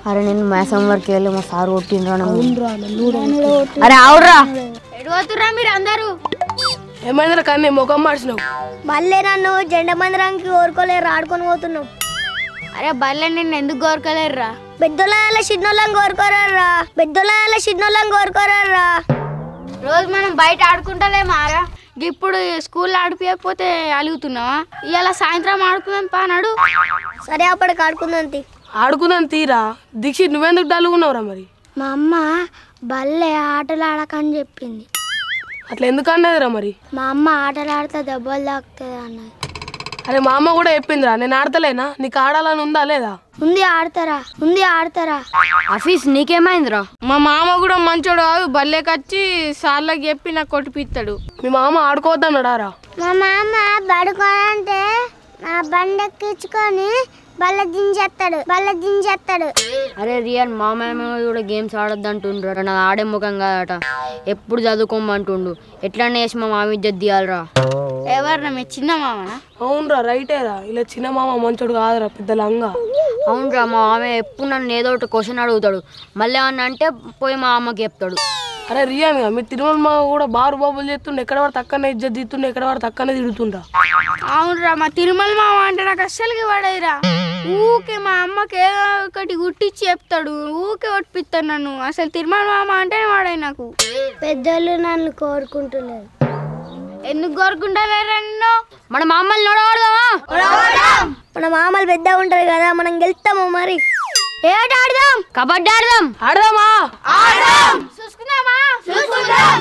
అరే నేను మేసం వరకు వెళ్ళి మా సార్ కొట్టిండ్రా అరే అవురా ఎటు పోతుర్రా మీరు అందరూ ఏమైందిరా కానీ ముఖం మార్చినావు మళ్ళీ నన్ను జెండా మందిరానికి కోరుకోలేరు ఆడుకొని పోతున్నావు అరే బల్లె నిన్ను ఎందుకు కోరుకోలేరురా పెద్దోళ్ళ చిన్నోళ్ళని కోరుకోరారా పెద్దోళ్ళ చిన్నోళ్ళని కోరుకోరారా రోజు మనం బయట ఆడుకుంటలేమారా ఇప్పుడు స్కూల్లో ఆడిపోయకపోతే అలుగుతున్నావా ఇవాళ సాయంత్రం ఆడుకుందాం పానాడు సరే అప్పటికి ఆడుకుందాం తీ. ఆడుకుందాం తీరా దీక్షిత్ నువ్వెందుకు డల్గున్నావురా మరి మా అమ్మ బల్లే ఆటలు ఆడకని చెప్పింది అట్లా ఎందుకు అన్నదిరా మరి మా అమ్మ ఆటలు ఆడితే దెబ్బలు తాకుతుంది అన్నది అరే మా అమ్మ కూడా చెప్పిందిరా నేను ఆడతలేనా నీకు ఆడాలని ఉందా లేదా ఉంది ఆడతారా ఉంది ఆడతారా ఆఫీస్ నీకేమైందిరా మా మామ కూడా మంచోడు కాదు బల్లెకొచ్చి సార్లకు చెప్పి నాకు కొట్టిపిస్తాడు మీ మామ ఆడుకోవద్దన్నాడారా మా మామ బడుకోనంటే నా బండి ఎక్కించుకొని బల్ల దించేస్తాడు బల్ల దించేస్తాడు అరే రియల్ మా మేమ కూడా గేమ్స్ ఆడొద్దు అంటుండ్రు నా ఆడే ముఖం కాదట ఎప్పుడు చదువుకోమంటుండు ఎట్లనే చేసి మా మామ ఇజ్జత్ తీయాలరా ఎవరు మీ చిన్న మామనా అవునరా రైటేరా ఇలా చిన్న మామ మంచోడు కాదురా పెద్ద లంగా అవునరా మా మామ ఎప్పుడు నన్ను ఏదో ఒకటి క్వశ్చన్ అడుగుతాడు మళ్ళీ ఏమన్నా అంటే పోయి మా అమ్మకి చెప్తాడు అరే రియాన్గా మీ తిరుమల మామ కూడా బారు బాబులు చేస్తుండే ఎక్కడ పడితే అక్కడనే ఇజ్జత్ తీస్తుండే ఎక్కడ పడితే అక్కడనే తిడుతుండ్రా అవునురా మా తిరుమల మామ అంటే నాకు అస్సలకి పడేదిరా ఊకే మా అమ్మకి ఏదో ఒకటి గుట్టించి చెప్తాడు ఊకే కొట్టిపిస్తాడు నన్ను అసలు తిరుమల మామ అంటేనే వాడాయి నాకు పెద్దోళ్ళు నన్ను కోరుకుంటున్నారు ఎందుకు కోరుకుంటారా నిన్ను మన మా అమ్మల్ని నడవడదామా మన మామలు పెద్దగా ఉంటారు కదా మనం గెలుస్తాము మరి ఏట ఆడదాం కబడ్డీ ఆడదాం ఆడదామా చూసుకుందామా చూసుకుందాం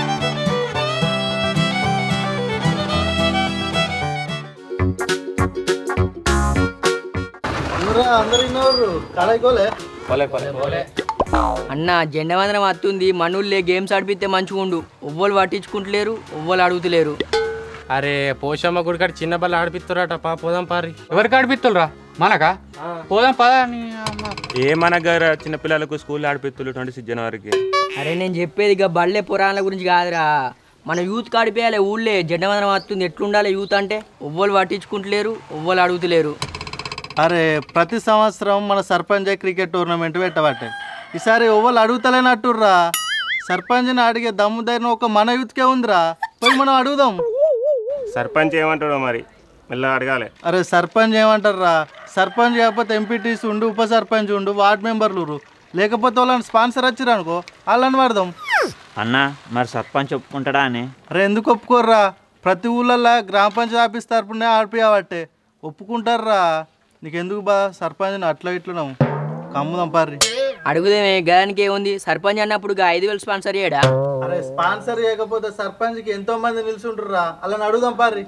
అన్న జెండా వందనం వస్తుంది మనూళ్ళే గేమ్స్ ఆడిపిస్తే మంచిగా ఉండు ఎవ్వరు పట్టించుకుంటలేరు ఎవ్వరు అడుగుతలేరు అరే పోషమ్మ గుడికాడ చిన్న బల్ల ఆడిపిస్తారట పా పోదాం పారి ఎవరికి ఆడిపిత్తులరా మనకా పోదాం పదా నీ అమ్మ ఏ మన దగ్గర చిన్నపిల్లలకు స్కూల్ ఆడిపిస్తులు ట్వంటీ సిక్స్ జనవరికి అరే నేను చెప్పేది ఇక బళ్ళే పురాణాల గురించి కాదురా మన యూత్ కాడిపోయాలి ఊళ్ళే జెండా వందనం వస్తుంది ఎట్లుండాలి యూత్ అంటే ఎవ్వరు పట్టించుకుంటలేరు ఎవ్వరు అడుగుతలేరు అరే ప్రతి సంవత్సరం మన సర్పంచ్ క్రికెట్ టోర్నమెంట్ పెట్టబట్టే ఈసారి ఎవరు అడుగుతలేనట్టుర్రా సర్పంచ్ని అడిగే దమ్ము ధైర్యం ఒక మన యూత్కే ఉందిరా పోయి మనం అడుగుదాం సర్పంచ్ ఏమంటాడో మరి మెల్లగా అడగాలి అరే సర్పంచ్ ఏమంటారా సర్పంచ్ కాకపోతే ఎంపీటీసీ ఉండు ఉప సర్పంచ్ ఉండు వార్డ్ మెంబర్లు ఉర్రు. లేకపోతే వాళ్ళని స్పాన్సర్ వచ్చిర్రు అనుకో వాళ్ళని వాడదాం అన్న మరి సర్పంచ్ ఒప్పుకుంటాడా అని అరే ఎందుకు ఒప్పుకోర్రా ప్రతి ఊళ్ళల్లో గ్రామ పంచాయతీ ఆఫీస్ తరపునే ఆడిపియబట్టే ఒప్పుకుంటారా నీకెందుకు బా సర్పంచ్ని అట్లా ఇట్లున్నాం కమ్ముదాం పార్రి అడుగుదేమే గదానికి ఏముంది సర్పంచ్ అన్నప్పుడు ఇక ఐదు వేలు స్పాన్సర్ చేయడా అరే స్పాన్సర్ చేయకపోతే సర్పంచ్కి ఎంతో మంది నిల్చుంటారా అలా అడుగుదాం పార్రి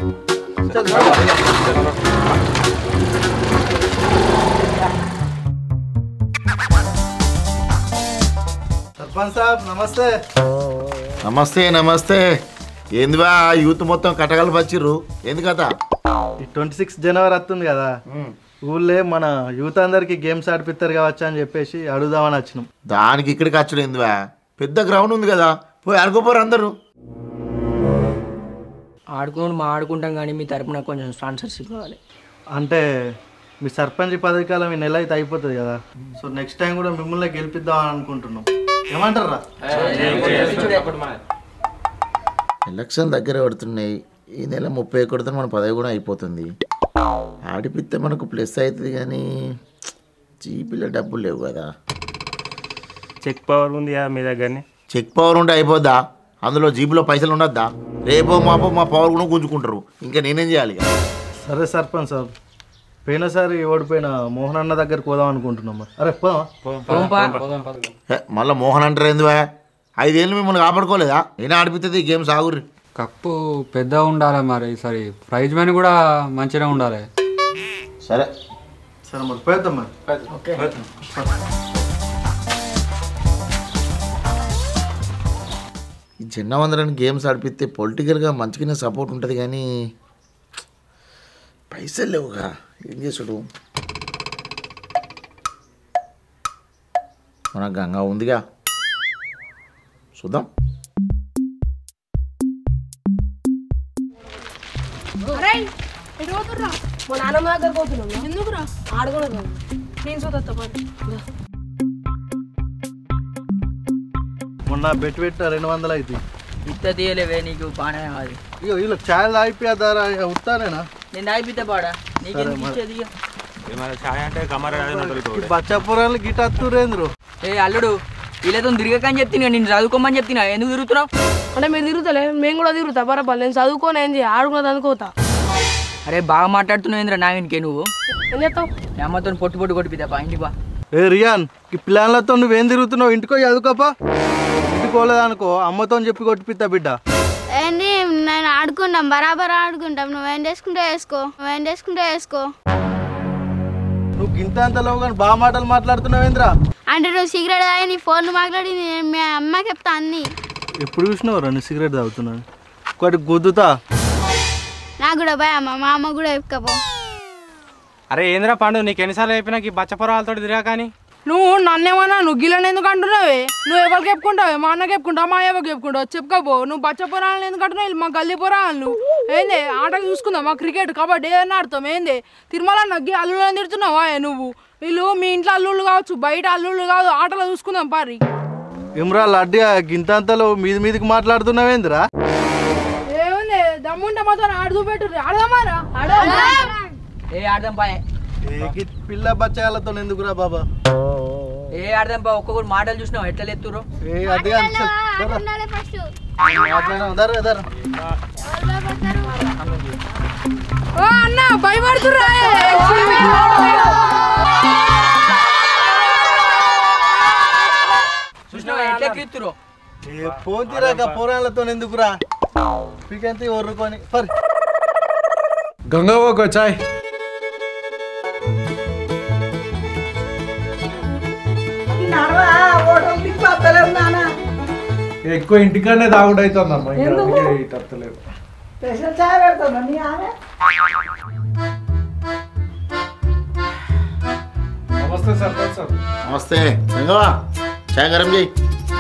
సర్పంచ్ సాబ్ నమస్తే నమస్తే నమస్తే ఏందివా యూత్ మొత్తం కట్టగలు వచ్చిర్రు ఏంది కథ ఈ ట్వంటీ సిక్స్ జనవరి వస్తుంది కదా ఊళ్ళే మన యూత్ అందరికి గేమ్స్ ఆడిపిస్తారు కావచ్చు అని చెప్పేసి అడుగుదామని వచ్చినాం దానికి ఇక్కడికి వచ్చుడు ఏందివా పెద్ద గ్రౌండ్ ఉంది కదా పోయి ఆడుకోపోరు అందరూ ఆడుకుని మా ఆడుకుంటాం కానీ మీ తరపున కొంచెం స్పాన్సర్షిప్ కావాలి అంటే మీ సర్పంచ్ పదవి కాలం ఈ నెల అయితే అయిపోతుంది కదా సో నెక్స్ట్ టైం కూడా మిమ్మల్ని గెలిపిద్దాం అని అనుకుంటున్నాం ఏమంటారా ఎలక్షన్ దగ్గర పడుతున్నాయి ఈ నెల ముప్పై కొడితే మన పదవి కూడా అయిపోతుంది ఆడిపిస్తే మనకు ప్లస్ అవుతుంది కానీ చీపీలో డబ్బులు లేవు కదా చెక్ పవర్ ఉంది కదా మీ దగ్గరనే చెక్ పవర్ ఉంటే అయిపోద్దా అందులో జీబులో పైసలు ఉండొద్దా రేపో మాపో మా పవర్ కూడా గుంజుకుంటారు ఇంకా నేనేం చేయాలి ఇక? సరే సర్పంచ్ సార్ పోయినసారి ఓడిపోయిన మోహన్ అన్న దగ్గరికి పోదాం అనుకుంటున్నాం మరి. అరే పోదామా హే, మళ్ళా మోహన్ అంటారు ఏందివా ఐదేళ్ళు మిమ్మల్ని కాపాడుకోలేదా ఏనా ఆడిపిస్తుంది గేమ్ సాగుర్రి కప్పు పెద్దగా ఉండాలి మరి ఈసారి ప్రైజ్ మనీ కూడా మంచిగా ఉండాలి సరే సరే మరి పోయేద్దాం మరి ఈ చిన్నవందరని గేమ్స్ ఆడిపిస్తే పొలిటికల్గా మంచిగానే సపోర్ట్ ఉంటుంది కానీ పైసలు లేవుగా ఏం చేసుడు మన గంగా ఉందిగా చూద్దాం మా నాన్నమ్మ దగ్గర పోతున్నాం ఎందుకురా ఆడుకోలేదు నేను చూద్దా మొన్న బెట్ పెట్టిన రెండు వందలు అయితే ఇంత తీయలేవే నీకు పానే అది ఇగో వీళ్ళు ఛాయ్ తాగిపోయాదారా ఉత్తానేనా నేను తాగిపితే పాడా నీకెందుకు సరే మరి. ఇచ్చేది ఇక? ఛాయ్ అంటే కమర బచ్చపురాలు గిట అత్తురేంద్రు ఏ అల్లుడు వీళ్ళతో తిరగకని చెప్తున్నా నేను చదువుకోమని చెప్తున్నా ఎందుకు తిరుగుతున్నావు అంటే మీరు తిరుగుతలే మేము కూడా తిరుగుతా బరాబర్ నేను చదువుకొని ఏం చేయ ఆడుకున్నది అనుకోతా అరే బాగా మాట్లాడుతున్నావు ఏంద్రా నా ఇంటికే నువ్వు ఏం చేస్తావు మీ అమ్మతో పొట్టు పొట్టు కొట్టిపిద్దా బా ఇంటికి బా ఏ రియాన్ ఈ ప్లాన్లతో నువ్వేం తిరుగుతున్నావు ఇంటికో చదువుకోపా ఇంటికి పోలేదనుకో అమ్మతో చెప్పి కొట్టిపిస్తా బిడ్డ ఏంది నేను ఆడుకుంటాం బరాబర్ ఆడుకుంటాం నువ్వేం చేసుకుంటే వేసుకో నువ్వేం చేసుకుంటే వేసుకో నువ్వు గింత అంతలో కానీ బాగా మాటలు మాట్లాడుతున్నావేంద్రా అంటే నువ్వు సిగరెట్ తాగి నీ ఫోన్లు మాట్లాడి నేను మీ అమ్మకి చెప్తా అన్ని ఎప్పుడు చూసినావు రెండు సిగరెట్ తాగుతున్నాను ఒకటి గుద్దుతా నాకు కూడా భయ అమ్మ మా అమ్మ కూడా చెప్పుకపో అరే ఏంద్రా పండు నీకు ఎన్నిసార్లు అయిపోయినా ఈ బచ్చపొరాలతో తిరిగా కానీ నువ్వు నన్నేమన్నా నువ్వు గిలని ఎందుకు అంటున్నావే నువ్వు ఎవరికి చెప్పుకుంటావే మా అన్నకి చెప్పుకుంటావు మా ఎవరికి చెప్పుకుంటావు చెప్పుకోపో నువ్వు బచ్చ పొరాలను ఎందుకు అంటున్నావు మా గల్లీ పొరాలు నువ్వు ఏంది ఆట చూసుకుందాం మా క్రికెట్ కబడ్డీ ఏదన్నా ఆడతాం ఏంది తిరుమల నగ్గి అల్లుళ్ళని తిడుతున్నావా ఏ నువ్వు వీళ్ళు మీ ఇంట్లో అల్లుళ్ళు కావచ్చు బయట అల్లుళ్ళు కాదు ఆటలో చూసుకుందాం పారి ఇమ్రా లడ్డి గింత అంతలో మీది మీదికి మాట్లాడుతున్నావేంద్రా ఏముంది దమ్ముంటే మాత్రం ఆడు చూపెట్టు ఆడదామారా ఏ ఆడదాం పాయే ఏ గి పిల్ల బచ్చాలతో ఎందుకురా బాబా ఏ ఆడదాం పా ఒక్కొక్కరు మాటలు చూసినావు ఎట్లా ఎత్తురు ఏ అది కాదు, చెప్పు. మాట్లాడదాం. దర్రా, దర్రా. ఓ అన్న భయపడుతురా చూసినావా ఎట్లా ఎత్తురు ఏ ఫోన్ తీరాక పోరాళ్ళతో ఎందుకురా పీకంతి ఒర్రుకొని పరి గంగా ఒక చాయ్ ఎక్కువ ఇంటికనే తాగుడు అవుతుందమ్మా ఇంకా అందుకే ఇటు వస్తలేదు. నమస్తే సర్పంచ్ సార్ నమస్తే సంగవా చాయ్ గరం చేయి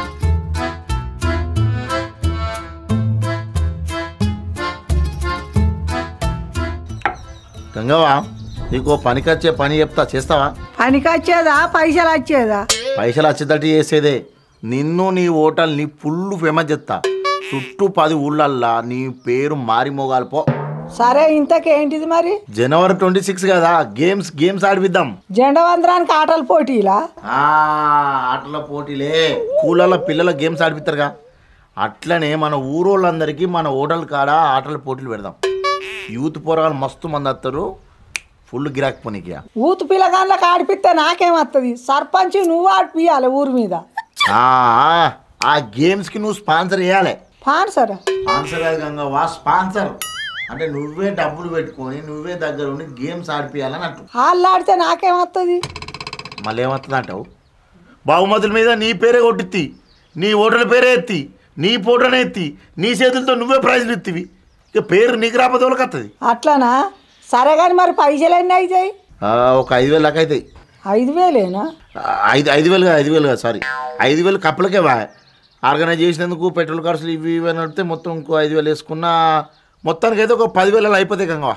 గంగవా నీకు పనికొచ్చే పని చెప్తా చేస్తావా పనికి వచ్చేదా పైసలు వచ్చేదా పైసలు వచ్చేటట్టు చేసేదే నిన్ను నీ హోటల్ని ఫుల్ ఫేమస్ చేస్తా చుట్టూ పది ఊళ్ళల్లా నీ పేరు మారి మోగాలి పో సరే ఇంతకేంటిది మరి జనవరి ట్వంటీ సిక్స్ కదా గేమ్స్ గేమ్స్ ఆడిపిద్దాం జెండవందరానికి ఆటల పోటీలా ఆ, ఆటల పోటీలే స్కూళ్ళల్లో పిల్లల గేమ్స్ ఆడిపిస్తారుగా అట్లనే మన ఊరోళ్ళందరికీ మన హోటల్ కాడ ఆటల పోటీలు పెడదాం యూత్ పోరగాలు మస్తు మంది వస్తారు ఫుల్ గిరాక్ పోనీకి ఊతు పిల్లగాళ్ళకి ఆడిపిస్తే నాకేమత్తది సర్పంచ్ నువ్వు ఆడిపియాలి ఊరి మీద ఆ, ఆ, ఆ గేమ్స్కి నువ్వు స్పాన్సర్ చేయాలి స్పాన్సర్ స్పాన్సర్ కాదు గంగవ్వ స్పాన్సర్ అంటే నువ్వే డబ్బులు పెట్టుకొని నువ్వే దగ్గర ఉండి గేమ్స్ ఆడిపియాలని అంటు వాళ్ళు ఆడితే నాకేమత్తది మళ్ళీ ఏమవుతుంది అంటావు బహుమతుల మీద నీ పేరే కొట్టిత్తి నీ ఓటర్ల పేరే ఎత్తి నీ ఫోటోనే ఎత్తి నీ చేతులతో నువ్వే ప్రైజ్లు ఇత్తివి ఇక పేరు నీకు రాకపోతే వాళ్ళకి వస్తుంది అట్లనా సరే కానీ మరి పైసలు ఎన్ని అవుతాయి ఒక ఐదు వేలు దాకా అవుతాయి ఐదు వేలేనా ఆ, ఐదు ఐదు వేలు కాదు ఐదు వేలు కాదు సారీ ఐదు వేలు కప్పలకే వా ఆర్గనైజ్ చేసినందుకు పెట్రోల్ ఖర్చులు ఇవి ఇవి అని అడిగితే మొత్తం ఇంకో ఐదు వేలు వేసుకున్నా మొత్తానికి అయితే ఒక పదివేలు అయిపోతాయి గంగవా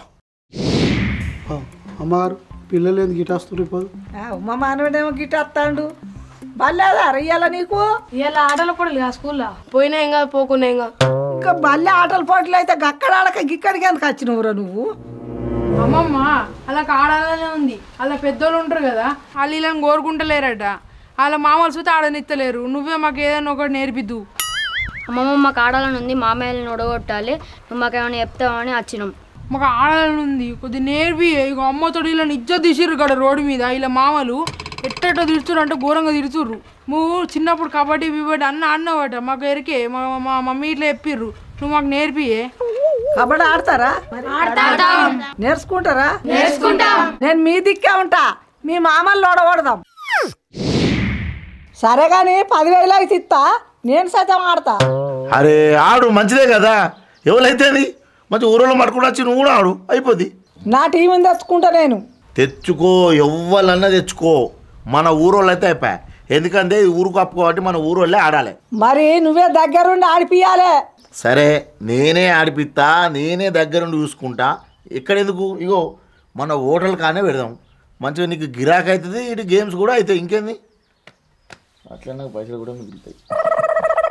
అమ్మగారు పిల్లలు ఎందుకు గిట వస్తున్నారు ఇప్పుడు మా మానవుడేమో గిట్ట వస్తాడు బల్లేదా రయ్యాల నీకు ఇలా ఆటలు పడలేదు ఆ స్కూల్లో పోయినా ఏం కాదు పోకున్నా ఏం కాదు ఇంకా బల్లె ఆటల పోటీలు అయితే గక్కడ ఆడక గిక్కడికి ఎందుకు వచ్చినవురా నువ్వు అమ్మమ్మ అలా ఆడాలనే ఉంది అలా పెద్దోళ్ళు ఉంటారు కదా వాళ్ళు ఇలా కోరుకుంటలేరట వాళ్ళ మామూలు చూస్తే ఆడనిత్తలేరు నువ్వే మాకు ఏదైనా ఒకటి నేర్పిద్దు అమ్మమ్మ మాకు ఆడాలని ఉంది మామయ్యని ఒడగొట్టాలి నువ్వు మాకు ఏమైనా చెప్తావని వచ్చినాం మాకు ఆడాలని ఉంది కొద్దిగా నేర్పి ఇక అమ్మతోడు ఇలా నిజ తీసిర్రు కదా రోడ్డు మీద ఇలా మామలు ఎట్టెట్టో తిడుతుర్రు అంటే ఘోరంగా తిడుతుర్రు నువ్వు చిన్నప్పుడు కబడ్డీ బిబడ్డీ అన్న ఆడినావట మాకు ఎరికే మా మా మమ్మీ ఇట్లా చెప్పిర్రు నువ్వు మాకు నేర్పియే కబడ్డీ ఆడతారా నేర్చుకుంటారా నేర్చుకుంటాం నేను మీ దిక్కే ఉంటా మీ మామల్ని ఓడగొడదాం సరే కానీ పదివేలు అయితే ఇస్తా నేను సైతం ఆడతా అరే ఆడు మంచిదే కదా ఎవరైతే మంచి ఊరిలో మట్టుకుని వచ్చి నువ్వు కూడా ఆడు అయిపోద్ది నా టీంని తెచ్చుకుంటా నేను తెచ్చుకో ఎవ్వలన్నా తెచ్చుకో మన ఊరోళ్ళు అయితే అయిపోయా ఎందుకంటే ఈ ఊరు కప్పు కాబట్టి మన ఊరోళ్ళే ఆడాలి మరి నువ్వే దగ్గరుండి ఆడిపియాలే సరే నేనే ఆడిపిస్తా నేనే దగ్గరుండి చూసుకుంటా ఎక్కడెందుకు ఇగో మన హోటల్ కానే పెడదాం మంచిగా నీకు గిరాక్ అవుతుంది ఇటు గేమ్స్ కూడా అవుతాయి ఇంకేంది అట్లా నాకు పైసలు కూడా మిగులుతాయి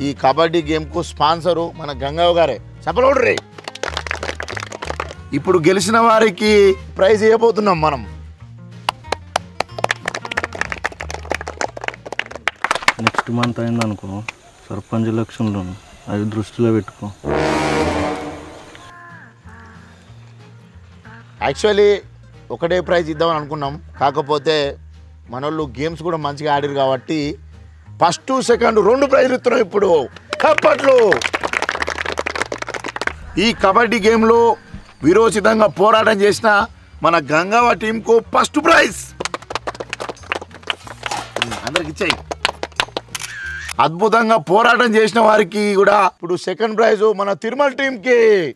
ఈ కబడ్డీ గేమ్కు స్పాన్సరు మన గంగావ గారే చెప్పలవుడ్రీ ఇప్పుడు గెలిచిన వారికి ప్రైజ్ ఇవ్వబోతున్నాం మనం నెక్స్ట్ మంత్ అయింది అనుకో సర్పంచ్ ఎలక్షన్లో అది దృష్టిలో పెట్టుకో యాక్చువల్లీ ఒకటే ప్రైజ్ ఇద్దామని అనుకున్నాం కాకపోతే మనోళ్ళు గేమ్స్ కూడా మంచిగా ఆడారు కాబట్టి ఫస్ట్ సెకండ్ రెండు ప్రైజ్లు ఇస్తున్నాం ఇప్పుడు కప్పట్లు ఈ కబడ్డీ గేమ్లో విరోచితంగా పోరాటం చేసిన మన గంగావ టీంకు ఫస్ట్ ప్రైజ్ అందరికి ఇచ్చాయి అద్భుతంగా పోరాటం చేసిన వారికి కూడా ఇప్పుడు సెకండ్ ప్రైజ్ మన తిరుమల టీంకి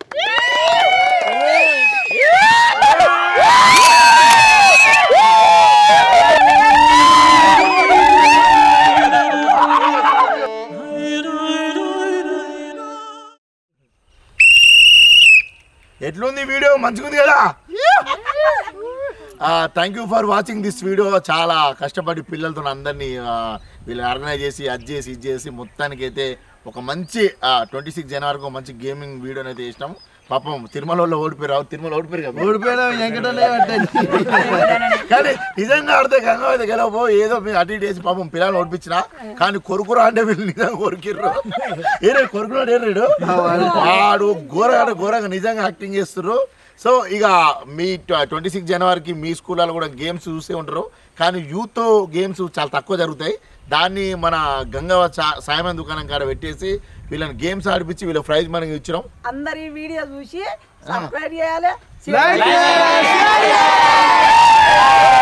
ఎట్లుంది వీడియో మంచిగుంది కదా thank you for watching this video చాలా కష్టపడి పిల్లలతో అందరినీ ఆ, వీళ్ళు ఆర్గనైజ్ చేసి అది చేసి ఇది చేసి మొత్తానికి అయితే ఒక మంచి ట్వంటీ సిక్స్ జనవరికి ఒక మంచి గేమింగ్ వీడియోని అయితే చేసినాం పాపం తిరుమలలో ఓడిపోయారు తిరుమల ఓడిపోయారు కదా ఓడిపోయినా వెంకటనే పట్టేది. కానీ నిజంగా ఆడితే గంగా అయితే గెలవబో ఏదో మీరు అటు ఇటు వేసి పాపం పిల్లలు ఓడిపించిన కానీ కొరుకురా అంటే వీళ్ళు నిజంగా కొరికిర్రు ఏరే కొరుకున్నాడు ఏరేడు వాడు ఘోరగా ఘోరంగా నిజంగా యాక్టింగ్ చేస్తుర్రు సో ఇక మీ ట్వంటీ సిక్స్ జనవరికి మీ స్కూల్లో కూడా గేమ్స్ చూసే ఉంటారు కానీ యూత్ గేమ్స్ చాలా తక్కువ జరుగుతాయి దాన్ని మన గంగవ సా- సాయమన్ దుకాణం కాడ పెట్టేసి వీళ్ళని గేమ్స్ ఆడిపించి వీళ్ళ ప్రైజ్ మనకి ఇచ్చినాం అందరు ఈ వీడియో చూసి సబ్స్క్రైబ్ చేయాలి Like చేయాలి.